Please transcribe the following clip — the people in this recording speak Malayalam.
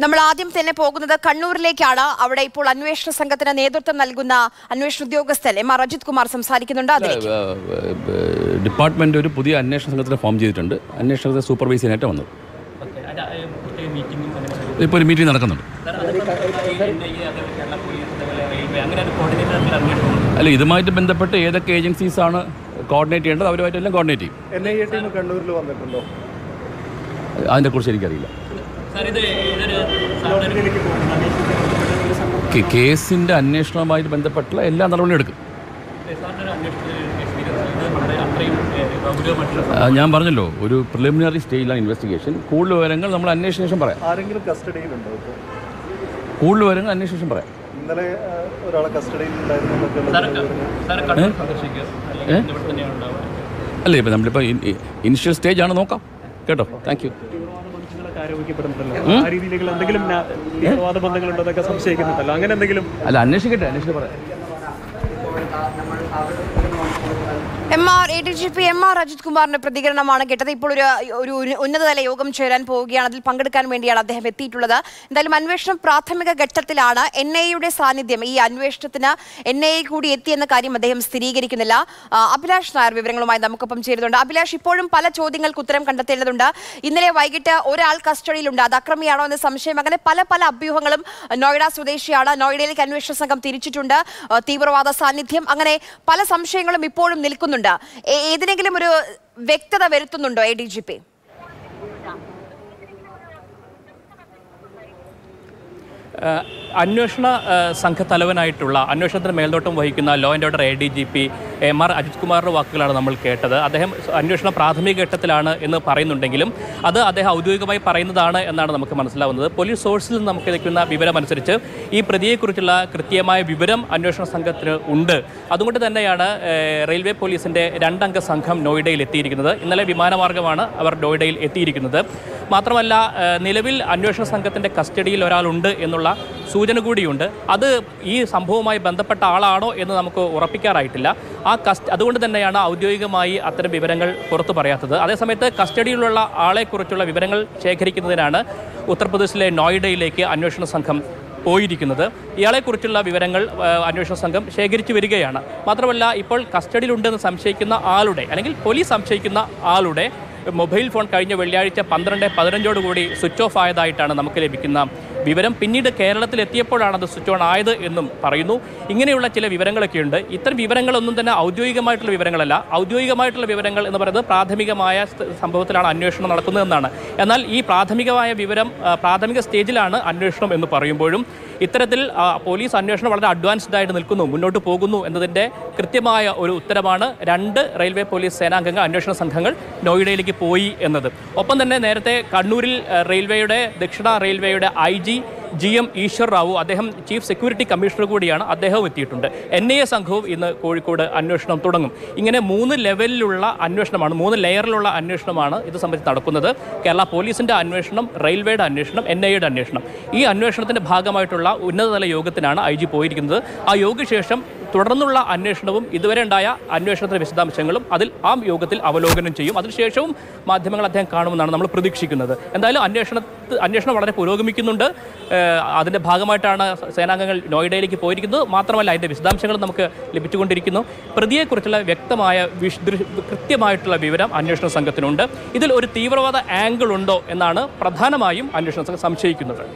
നമ്മൾ ആദ്യം തന്നെ പോകുന്നത് കണ്ണൂരിലേക്കാണ് അവിടെ ഇപ്പോൾ അന്വേഷണ സംഘത്തിന് നേതൃത്വം നൽകുന്ന അന്വേഷണ ഉദ്യോഗസ്ഥൻ എം ആർ അജിത് കുമാർ സംസാരിക്കുന്നുണ്ട് അതിലേക്ക് ഡിപ്പാർട്ട്മെന്റ് ഒരു പുതിയ അന്വേഷണ സംഘത്തിനെ ഫോം ചെയ്തിട്ടുണ്ട് അന്വേഷണത്തെ സൂപ്പർവൈസ് ചെയ്യാനായിട്ട് വന്നത് ഇപ്പോൾ ഒരു മീറ്റിംഗ് നടക്കുന്നുണ്ട് അല്ല ഇതുമായിട്ട് ബന്ധപ്പെട്ട് ഏതൊക്കെ ഏജൻസീസ് ആണ് കോർഡിനേറ്റ് ചെയ്യേണ്ടത് അവരുമായിട്ടെല്ലാം കോർഡിനേറ്റ് ചെയ്യും എൻ ഐ എ ടീം കണ്ണൂരിൽ വന്നിട്ടുണ്ടോ അതിനെക്കുറിച്ച് എനിക്കറിയില്ല സാർ ഇത് ഇതൊരു നോർത്തിലേക്ക് പോകുന്ന കേ- കേസിന്റെ അന്വേഷണവുമായിട്ട് ബന്ധപ്പെട്ടുള്ള എല്ലാ നടപടിയും എടുക്കും സാറിൻ്റെ ഒരു അന്വേഷണത്തിൽ എക്സ്പീരിയൻസ് ഇത് വളരെ അത്രയും ഏഹ്, ഗൗരവമായിട്ടുള്ള ആ, ഞാൻ പറഞ്ഞല്ലോ ഒരു പ്രിലിമിനറി സ്റ്റേജിലാണ് ഇൻവെസ്റ്റിഗേഷൻ കൂടുതൽ വിവരങ്ങൾ നമ്മൾ അന്വേഷണ ശേഷം പറയാം ആരെങ്കിലും കസ്റ്റഡിയിലുണ്ടോ ഇപ്പോൾ കൂടുതൽ വിവരങ്ങൾ അന്വേഷണ ശേഷം പറയാം ഇന്നലെ ആ, ഒരാളെ കസ്റ്റഡിയിൽ ഉണ്ടായിരുന്നു എന്നൊക്കെയുള്ള സാറ് വിവരങ്ങൾ. സാറ് കണ്ണൂർ സന്ദർശിക്കുക അല്ലെങ്കിൽ ഇന്ന് ഇവിടെ തന്നെയാണ് ഉണ്ടാവുക അല്ലേ ഇപ്പം നമ്മളിപ്പോൾ ഇനിഷ്യൽ സ്റ്റേജ് ആണ് നോക്കാം കേട്ടോ താങ്ക് യു തീവ്രവാദ ബന്ധങ്ങളൊക്കെ ആരോപിക്കപ്പെടുന്നുണ്ടല്ലോ ആ രീതിയിലേക്ക് എന്തെങ്കിലും ന- തീവ്രവാദ ബന്ധങ്ങളുണ്ടോ എന്നൊക്കെ സംശയിക്കുന്നുണ്ടല്ലോ അങ്ങനെ എന്തെങ്കിലും അല്ല അന്വേഷിക്കട്ടെ അന്വേഷിച്ച് പറയാം M R A D G P M R Ajith കുമാറിന്റെ പ്രതികരണമാണ് കേട്ടത് ഇപ്പോൾ ഒരു ഒരു ഉന്ന- ഉന്നതതല യോഗം ചേരാൻ പോവുകയാണ് അതിൽ പങ്കെടുക്കാൻ വേണ്ടിയാണ് അദ്ദേഹം എത്തിയിട്ടുള്ളത് എന്തായാലും അന്വേഷണം പ്രാഥമിക ഘട്ടത്തിലാണ് എൻ ഐ യുടെ സാന്നിധ്യം ഈ അന്വേഷണത്തിന് എൻ ഐ കൂടി എത്തിയെന്ന കാര്യം അദ്ദേഹം സ്ഥിരീകരിക്കുന്നില്ല ആ, അഭിലാഷ് നായർ വിവരങ്ങളുമായി നമുക്കൊപ്പം ചേരുന്നുണ്ട് അഭിലാഷ് ഇപ്പോഴും പല ചോദ്യങ്ങൾക്ക് ഉത്തരം കണ്ടെത്തേണ്ടതുണ്ട് ഇന്നലെ വൈകിട്ട് ഒരാൾ കസ്റ്റഡിയിലുണ്ട് അത് അക്രമിയാണോ എന്ന സംശയം അങ്ങനെ പല പല അഭ്യൂഹങ്ങളും നോയിഡ സ്വദേശിയാണ് നോയിഡയിലേക്ക് അന്വേഷണ സംഘം തിരിച്ചിട്ടുണ്ട് ആ, തീവ്രവാദ സാന്നിധ്യം അങ്ങനെ പല സംശയങ്ങളും ഇപ്പോഴും നിൽക്കുന്നുണ്ട് ഏ- ഏതിനെങ്കിലും ഒരു വ്യക്തത വരുത്തുന്നുണ്ടോ എ ഡി ജി പി ഏഹ് അന്വേഷണ ഏഹ് സംഘത്തലവനായിട്ടുള്ള അന്വേഷണത്തിന് മേൽനോട്ടം വഹിക്കുന്ന law and order A D G P M R Ajith കുമാറിൻ്റെ വാക്കുകളാണ് നമ്മൾ കേട്ടത് അദ്ദേഹം അന്വേഷണ പ്രാഥമിക ഘട്ടത്തിലാണ് എന്ന് പറയുന്നുണ്ടെങ്കിലും അത് അദ്ദേഹം ഔദ്യോഗികമായി പറയുന്നതാണ് എന്നാണ് നമുക്ക് മനസ്സിലാവുന്നത് പോലീസ് സോഴ്സിൽ നിന്ന് നമുക്ക് ലഭിക്കുന്ന വിവരമനുസരിച്ച് ഈ പ്രതിയെക്കുറിച്ചുള്ള കൃത്യമായ വിവരം അന്വേഷണ സംഘത്തിന് ഉണ്ട് അതുകൊണ്ട് തന്നെയാണ് ഏഹ് റെയിൽവേ പോലീസിൻ്റെ രണ്ടംഗ സംഘം നോയിഡയിൽ എത്തിയിരിക്കുന്നത് ഇന്നലെ വിമാനമാർഗമാണ് അവർ നോയിഡയിൽ എത്തിയിരിക്കുന്നത് മാത്രമല്ല ഏഹ് നിലവിൽ അന്വേഷണ സംഘത്തിൻ്റെ കസ്റ്റഡിയിൽ ഒരാളുണ്ട് എന്നുള്ള സൂചന കൂടിയുണ്ട് അത് ഈ സംഭവവുമായി ബന്ധപ്പെട്ട ആളാണോ എന്ന് നമുക്ക് ഉറപ്പിക്കാറായിട്ടില്ല ആ കസ്റ്റ് അതുകൊണ്ട് തന്നെയാണ് ഔദ്യോഗികമായി അത്തരം വിവരങ്ങൾ പുറത്തു പറയാത്തത് അതേസമയത്ത് കസ്റ്റഡിയിലുള്ള ആളെക്കുറിച്ചുള്ള വിവരങ്ങൾ ശേഖരിക്കുന്നതിനാണ് ഉത്തർപ്രദേശിലെ നോയിഡയിലേക്ക് അന്വേഷണ സംഘം പോയിരിക്കുന്നത് ഇയാളെക്കുറിച്ചുള്ള വിവരങ്ങൾ ആ, അന്വേഷണ സംഘം ശേഖരിച്ചു വരികയാണ് മാത്രമല്ല ഇപ്പോൾ കസ്റ്റഡിയിലുണ്ടെന്ന് സംശയിക്കുന്ന ആളുടെ അല്ലെങ്കിൽ പോലീസ് സംശയിക്കുന്ന ആളുടെ മൊബൈൽ ഫോൺ കഴിഞ്ഞ വെള്ളിയാഴ്ച പന്ത്രണ്ട് പതിനഞ്ചോടുകൂടി സ്വിച്ച് ഓഫ് ആയതായിട്ടാണ് നമുക്ക് ലഭിക്കുന്ന വിവരം പിന്നീട് കേരളത്തിൽ എത്തിയപ്പോഴാണ് അത് സ്വിച്ച് ഓൺ ആയത് എന്നും പറയുന്നു ഇങ്ങനെയുള്ള ചില വിവരങ്ങളൊക്കെയുണ്ട് ഇത്തരം വിവരങ്ങളൊന്നും തന്നെ ഔദ്യോഗികമായിട്ടുള്ള വിവരങ്ങളല്ല ഔദ്യോഗികമായിട്ടുള്ള വിവരങ്ങൾ എന്ന് പറയുന്നത് പ്രാഥമികമായ സ്ഥ- സംഭവത്തിലാണ് അന്വേഷണം നടക്കുന്നതെന്നാണ് എന്നാൽ ഈ പ്രാഥമികമായ വിവരം ആ, പ്രാഥമിക സ്റ്റേജിലാണ് അന്വേഷണം എന്ന് പറയുമ്പോഴും ഇത്തരത്തിൽ ആ, പോലീസ് അന്വേഷണം വളരെ അഡ്വാൻസ്ഡ് ആയിട്ട് നിൽക്കുന്നു മുന്നോട്ട് പോകുന്നു എന്നതിൻ്റെ കൃത്യമായ ഒരു ഉത്തരമാണ് രണ്ട് റെയിൽവേ പോലീസ് സേനാംഗങ്ങൾ അന്വേഷണ സംഘങ്ങൾ നോയിഡയിലേക്ക് പോയി എന്നത് ഒപ്പം തന്നെ നേരത്തെ കണ്ണൂരിൽ ആ, റെയിൽവേയുടെ ദക്ഷിണ റെയിൽവേയുടെ I G G M Eshwar Rao അദ്ദേഹം ചീഫ് സെക്യൂരിറ്റി കമ്മീഷണർ കൂടിയാണ് അദ്ദേഹവും എത്തിയിട്ടുണ്ട് എൻ ഐ എ സംഘവും ഇന്ന് കോഴിക്കോട് അന്വേഷണം തുടങ്ങും ഇങ്ങനെ മൂന്ന് ലെവലിലുള്ള അന്വേഷണമാണ് മൂന്ന് ലെയറിലുള്ള അന്വേഷണമാണ് ഇത് സംബന്ധിച്ച് നടക്കുന്നത് കേരള പോലീസിന്റെ അന്വേഷണം റെയിൽവേയുടെ അന്വേഷണം എൻ ഐ എയുടെ അന്വേഷണം ഈ അന്വേഷണത്തിന്റെ ഭാഗമായിട്ടുള്ള ഉന്നതതല യോഗത്തിനാണ് ഐ ജി പോയിരിക്കുന്നത് ആ യോഗശേഷം തുടർന്നുള്ള അന്വേഷണവും ഇതുവരെ ഉണ്ടായ അന്വേഷണത്തിന്റെ വിശദാംശങ്ങളും അതിൽ ആ യോഗത്തിൽ അവലോകനം ചെയ്യും അതിനുശേഷവും മാധ്യമങ്ങൾ അദ്ദേഹം കാണുമെന്നാണ് നമ്മൾ പ്രതീക്ഷിക്കുന്നത് എന്തായാലും അന്വേഷണ അന്വേഷണം വളരെ പുരോഗമിക്കുന്നുണ്ട് ഏഹ് അതിന്റെ ഭാഗമായിട്ടാണ് സേനാംഗങ്ങൾ നോയിഡയിലേക്ക് പോയിരിക്കുന്നത് മാത്രമല്ല അതിന്റെ വിശദാംശങ്ങൾ നമുക്ക് ലഭിച്ചുകൊണ്ടിരിക്കുന്നു പ്രതിയെക്കുറിച്ചുള്ള വ്യക്തമായ വിശ് ദൃ- കൃത്യമായിട്ടുള്ള വിവരം അന്വേഷണ സംഘത്തിനുണ്ട് ഇതിൽ ഒരു തീവ്രവാദ ആംഗിൾ ഉണ്ടോ എന്നാണ് പ്രധാനമായും അന്വേഷണ സംഘം സംശയിക്കുന്നത്